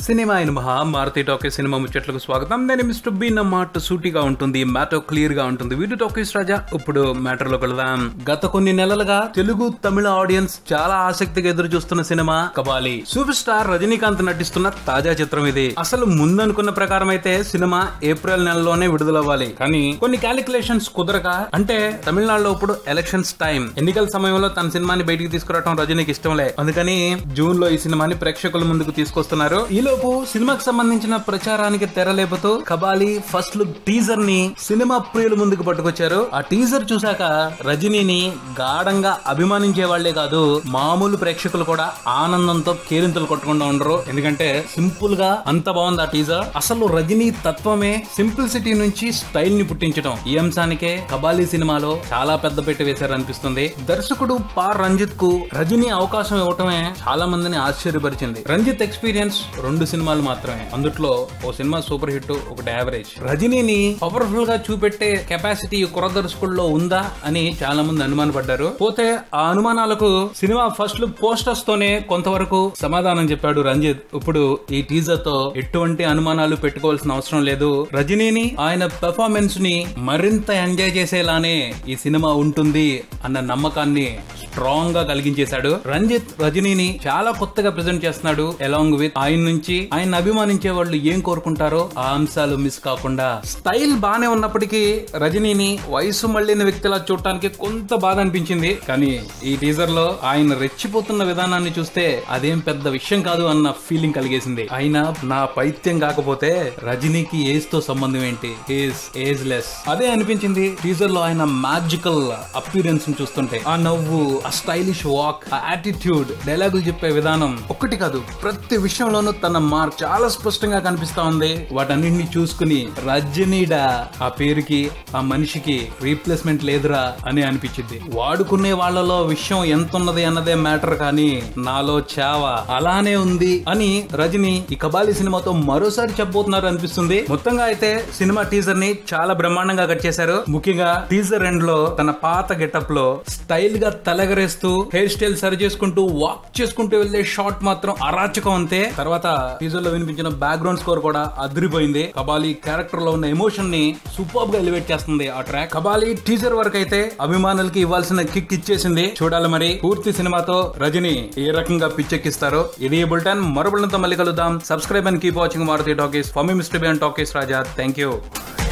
cinema అయిన మహా Maruti talkie cinema ముచ్చట్లకు స్వాగతం నేను మిస్టర్ బి నా మాట సూటిగా ఉంటుంది మ్యాటర్ క్లియర్ గా ఉంటుంది వీడియో టాకీస్ రాజా ఇప్పుడు మ్యాటర్ లో వెళదాం గత కొన్ని నెలలుగా తెలుగు తమిళ ఆడియన్స్ చాలా ఆసక్తిగా ఎదురు చూస్తున్న cinema Kabali super star Rajinikanth నటిస్తున్న తాజా చిత్రం ఇది అసలు ముందనుకున్న ప్రకారం అయితే సినిమా ఏప్రిల్ నెలలోనే విడుదలవ్వాలి కానీ కొన్ని క్యాలిక్యులేషన్స్ కుదరక అంటే తమిళనాడులో ఇప్పుడు ఎలక్షన్స్ టైం ఎన్నికల సమయంలో తన సినిమాని బయటికి తీసుకురావడం రజనీకి ఇష్టంలే అందుకని జూన్ లో ఈ సినిమాని ప్రేక్షకుల ముందుకు తీసుకొస్తున్నారు ఈలోపు సినిమాకి సంబంధించిన ప్రచారానికి తెరలేపుతూ కబాలి ఫస్ట్ లుక్ టీజర్ ని సినిమా ప్రియుల ముందుకు పట్టుకొచ్చారు ఆ టీజర్ చూశాక రజనీని గాఢంగా అభిమానించే వాళ్లే కాదు మామూలు ప్రేక్షకులు కూడా ఆనందంతో కేరింతలు కొట్టకుండా ఉండరు ఎందుకంటే సింపుల్ గా అంత బాగుంది ఆ టీజర్ అసలు రజనీ తత్వమే సింప్లిసిటీ నుంచి స్టైల్ ని పుట్టించడం ఈ అంశానికే కబాలి సినిమాలో చాలా పెద్ద పెట్టి వేశారు అనిపిస్తుంది దర్శకుడు పా రంజిత్ కు రజనీ అవకాశం ఇవ్వటమే చాలా మందిని ఆశ్చర్యపరిచింది రంజిత్ ఎక్స్పీరియన్స్ రెండు సినిమాలు మాత్రమే అందుట్లో ఓ సినిమా సూపర్ హిట్ ఒకటి యావరేజ్ రజనీని పవర్ఫుల్ గా చూపెట్టే కెపాసిటీ కుర్ర దర్శకుల్లో ఉందా అని చాలా మంది అనుమానపడ్డారు పోతే ఆ అనుమానాలకు సినిమా ఫస్ట్ లుక్ పోస్టర్స్ తోనే కొంతవరకు సమాధానం చెప్పాడు రంజిత్ ఇప్పుడు ఈ టీజర్ తో ఎటువంటి అనుమానాలు పెట్టుకోవాల్సిన అవసరం లేదు రజనీని ఆయన పెర్ఫార్మెన్స్ ని మరింత ఎంజాయ్ చేసేలానే ఈ సినిమా ఉంటుంది అన్న నమ్మకాన్ని స్ట్రాంగ్ గా కలిగించేశాడు రంజిత్ రజనీని చాలా కొత్తగా ప్రెజెంట్ చేస్తున్నాడు అలాంగ్ విత్ ఆయన నుంచి ఆయన అభిమానించే వాళ్ళు ఏం కోరుకుంటారో ఆ అంశాలు మిస్ కాకుండా స్టైల్ బానే ఉన్నప్పటికీ రజనీని వయసు మళ్ళిన వ్యక్తిలా చూడటానికి కొంత బాధ అనిపించింది కానీ ఈ టీజర్ లో ఆయన రెచ్చిపోతున్న విధానాన్ని చూస్తే అదేం పెద్ద విషయం కాదు అన్న ఫీలింగ్ కలిగేసింది ఆయన నా పైత్యం కాకపోతే రజనీకి ఏజ్ తో సంబంధం ఏంటి ఏజ్ ఏజ్ లెస్ అదే అనిపించింది టీజర్ లో ఆయన మ్యాజికల్ అపీరెన్స్ చూస్తుంటే ఆ నవ్వు ఆ స్టైలిష్ వాక్ ఆ యాటిట్యూడ్ డైలాగులు చెప్పే విధానం ఒక్కటి కాదు ప్రతి విషయంలోనూ తన మార్క్ చాలా స్పష్టంగా కనిపిస్తా ఉంది వాటన్నింటినీ చూసుకుని రజనీడా ఆ పేరుకి ఆ మనిషికి రీప్లేస్మెంట్ లేదురా అని అనిపించింది వాడుకునే వాళ్ళలో విషయం ఎంత ఉన్నది అన్నదే మ్యాటర్ కానీ నాలో చావ అలానే ఉంది అని రజని ఈ కబాలి సినిమాతో మరోసారి చెప్పబోతున్నారు అనిపిస్తుంది మొత్తంగా అయితే సినిమా టీజర్ ని చాలా బ్రహ్మాండంగా కట్ చేశారు ముఖ్యంగా టీజర్ ఎండ్ లో తన పాత గెటప్ లో స్టైల్ గా తలగరేస్తూ హెయిర్ స్టైల్ సరి చేసుకుంటూ వాక్ చేసుకుంటూ వెళ్లే షాట్ మాత్రం అరాచకం అంతే తర్వాత టీజర్ లో వినిపించిన బ్యాక్గ్రౌండ్ స్కోర్ కూడా అదిరిపోయింది కబాలి క్యారెక్టర్ లో ఉన్న ఎమోషన్ ని సూపర్ గా ఎలివేట్ చేస్తుంది ఆ ట్రాక్ కబాలి టీజర్ వరకు అయితే అభిమానులకి ఇవ్వాల్సిన కిక్ ఇచ్చేసింది చూడాలి మరి పూర్తి సినిమాతో రజని ఏ రకంగా పిచ్చెక్కిస్తారో ఇది బుల్టన్ మరో బుల్టన్తో మళ్ళీ కలుద్దాం subscribe and keep watching Maruti talkies ఫమీ mister B and talkies Raja thank you